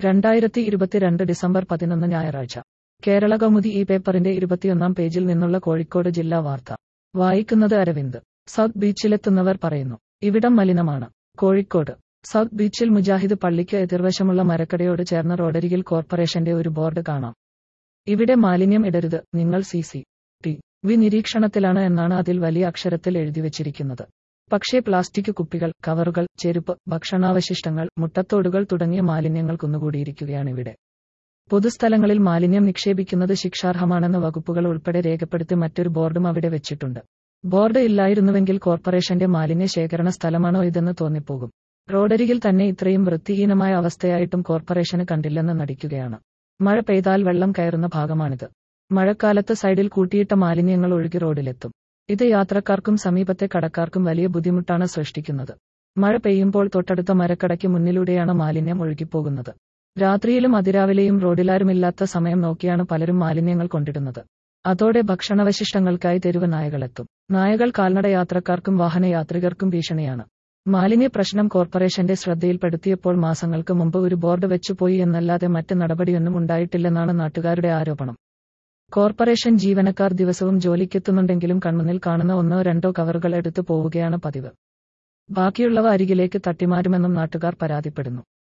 രണ്ടായിരത്തി ഇരുപത്തിരണ്ട് ഡിസംബർ പതിനൊന്ന് ഞായറാഴ്ച കേരള കൗമുദി ഈ പേപ്പറിന്റെ ഇരുപത്തിയൊന്നാം പേജിൽ നിന്നുള്ള കോഴിക്കോട് ജില്ലാ വാർത്ത വായിക്കുന്നത് അരവിന്ദ് സൗത്ത് ബീച്ചിലെത്തുന്നവർ പറയുന്നു ഇവിടം മലിനമാണ് കോഴിക്കോട് സൗത്ത് ബീച്ചിൽ മുജാഹിദ് പള്ളിക്ക് എതിർവശമുള്ള മരക്കടയോട് ചേർന്ന റോഡരികിൽ കോർപ്പറേഷന്റെ ഒരു ബോർഡ് കാണാം ഇവിടെ മാലിന്യം ഇടരുത് നിങ്ങൾ സി സി ടി വി നിരീക്ഷണത്തിലാണ് എന്നാണ് അതിൽ വലിയ അക്ഷരത്തിൽ എഴുതിവച്ചിരിക്കുന്നത് പക്ഷേ പ്ലാസ്റ്റിക് കുപ്പികൾ കവറുകൾ ചെരുപ്പ് ഭക്ഷണാവശിഷ്ടങ്ങൾ മുട്ടത്തോടുകൾ തുടങ്ങിയ മാലിന്യങ്ങൾ കുന്നുകൂടിയിരിക്കുകയാണിവിടെ പൊതുസ്ഥലങ്ങളിൽ മാലിന്യം നിക്ഷേപിക്കുന്നത് ശിക്ഷാർഹമാണെന്ന് വകുപ്പുകൾ ഉൾപ്പെടെ രേഖപ്പെടുത്തി മറ്റൊരു ബോർഡും അവിടെ വെച്ചിട്ടുണ്ട് ബോർഡ് ഇല്ലായിരുന്നുവെങ്കിൽ കോർപ്പറേഷന്റെ മാലിന്യ ശേഖരണ സ്ഥലമാണോ ഇതെന്ന് തോന്നിപ്പോകും റോഡരികിൽ തന്നെ ഇത്രയും വൃത്തിഹീനമായ അവസ്ഥയായിട്ടും കോർപ്പറേഷന് കണ്ടില്ലെന്ന് നടിക്കുകയാണ് മഴ പെയ്താൽ വെള്ളം കയറുന്ന ഭാഗമാണിത് മഴക്കാലത്ത് സൈഡിൽ കൂട്ടിയിട്ട മാലിന്യങ്ങൾ ഒഴുകി റോഡിലെത്തും ഇത് യാത്രക്കാർക്കും സമീപത്തെ കടക്കാർക്കും വലിയ ബുദ്ധിമുട്ടാണ് സൃഷ്ടിക്കുന്നത് മഴ പെയ്യുമ്പോൾ തൊട്ടടുത്ത മരക്കടയ്ക്ക് മുന്നിലൂടെയാണ് മാലിന്യം ഒഴുകിപ്പോകുന്നത് രാത്രിയിലും അതിരാവിലെയും റോഡിലാരുമില്ലാത്ത സമയം നോക്കിയാണ് പലരും മാലിന്യങ്ങൾ കൊണ്ടിടുന്നത് അതോടെ ഭക്ഷണവശിഷ്ടങ്ങൾക്കായി തെരുവ് നായകളെത്തും നായകൾ കാൽനട യാത്രക്കാർക്കും വാഹനയാത്രികർക്കും ഭീഷണിയാണ് മാലിന്യ പ്രശ്നം കോർപ്പറേഷന്റെ ശ്രദ്ധയിൽപ്പെടുത്തിയപ്പോൾ മാസങ്ങൾക്ക് മുമ്പ് ഒരു ബോർഡ് വെച്ചുപോയി എന്നല്ലാതെ മറ്റ് നടപടിയൊന്നും ഉണ്ടായിട്ടില്ലെന്നാണ് നാട്ടുകാരുടെ ആരോപണം കോർപ്പറേഷൻ ജീവനക്കാർ ദിവസവും ജോലിക്കെത്തുന്നുണ്ടെങ്കിലും കൺമുന്നിൽ കാണുന്ന ഒന്നോ രണ്ടോ കവറുകൾ എടുത്തു പോവുകയാണ് പതിവ് ബാക്കിയുള്ളവ അരികിലേക്ക് തട്ടിമാരുമെന്നും നാട്ടുകാർ പരാതിപ്പെടുന്നു